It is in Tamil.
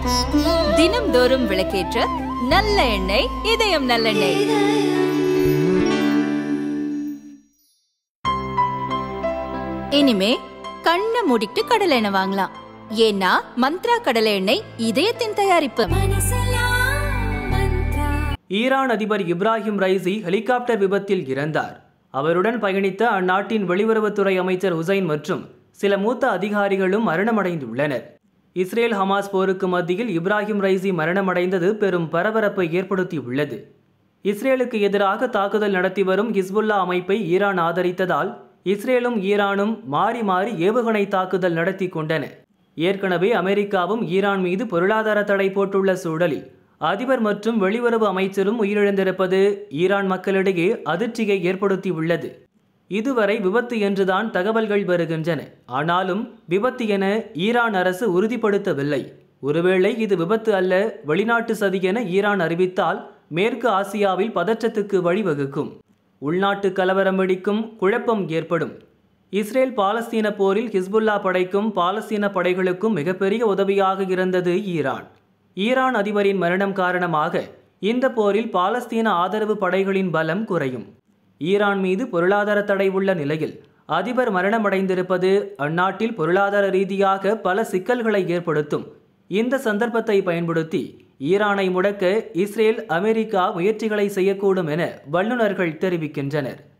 தினம்தோறும் விளக்கேற்ற நல்ல எண்ணெய் இதயம் நல்லெண்ணெய் இனிமே கண்ணை மூடிட்டு கடலை எண்ணெய் வாங்கலாம் ஏன்னா மந்த்ரா கடலை எண்ணெய் இதயத்தின் தயாரிப்பு ஈரான் அதிபர் இப்ராஹிம் ரைசி ஹெலிகாப்டர் விபத்தில் இறந்தார் அவருடன் பயணித்த அந்நாட்டின் வெளியுறவுத்துறை அமைச்சர் ஹுசைன் மற்றும் சில மூத்த அதிகாரிகளும் மரணமடைந்துள்ளனர் இஸ்ரேல் ஹமாஸ் போருக்கு மத்தியில் இப்ராஹிம் ரைசி மரணமடைந்தது பெரும் பரபரப்பை ஏற்படுத்தியுள்ளது இஸ்ரேலுக்கு எதிராக தாக்குதல் நடத்தி வரும் ஹிஸ்புல்லா அமைப்பை ஈரான் ஆதரித்ததால் இஸ்ரேலும் ஈரானும் மாறி மாறி ஏவுகணை தாக்குதல் நடத்தி கொண்டன ஏற்கனவே அமெரிக்காவும் ஈரான் மீது பொருளாதார தடை போட்டுள்ள சூழலில் அதிபர் மற்றும் வெளியுறவு அமைச்சரும் உயிரிழந்திருப்பது ஈரான் மக்களிடையே அதிர்ச்சியை ஏற்படுத்தியுள்ளது இதுவரை விபத்து என்றுதான் தகவல்கள் வருகின்றன ஆனாலும் விபத்து என ஈரான் அரசு உறுதிப்படுத்தவில்லை ஒருவேளை இது விபத்து அல்ல வெளிநாட்டு சதி என ஈரான் அறிவித்தால் மேற்கு ஆசியாவில் பதற்றத்துக்கு வழிவகுக்கும் உள்நாட்டு கலவரம் வெடிக்கும் குழப்பம் ஏற்படும் இஸ்ரேல் பாலஸ்தீன போரில் ஹிஸ்புல்லா படைக்கும் பாலஸ்தீன படைகளுக்கும் மிகப்பெரிய உதவியாக இருந்தது ஈரான் ஈரான் அதிபரின் மரணம் காரணமாக இந்த போரில் பாலஸ்தீன ஆதரவு படைகளின் பலம் குறையும் ஈரான் மீது பொருளாதார தடை உள்ள நிலையில் அதிபர் மரணமடைந்திருப்பது அந்நாட்டில் பொருளாதார ரீதியாக பல சிக்கல்களை ஏற்படுத்தும் இந்த சந்தர்ப்பத்தை பயன்படுத்தி ஈரானை முடக்க இஸ்ரேல் அமெரிக்கா முயற்சிகளை செய்யக்கூடும் என வல்லுநர்கள் தெரிவிக்கின்றனர்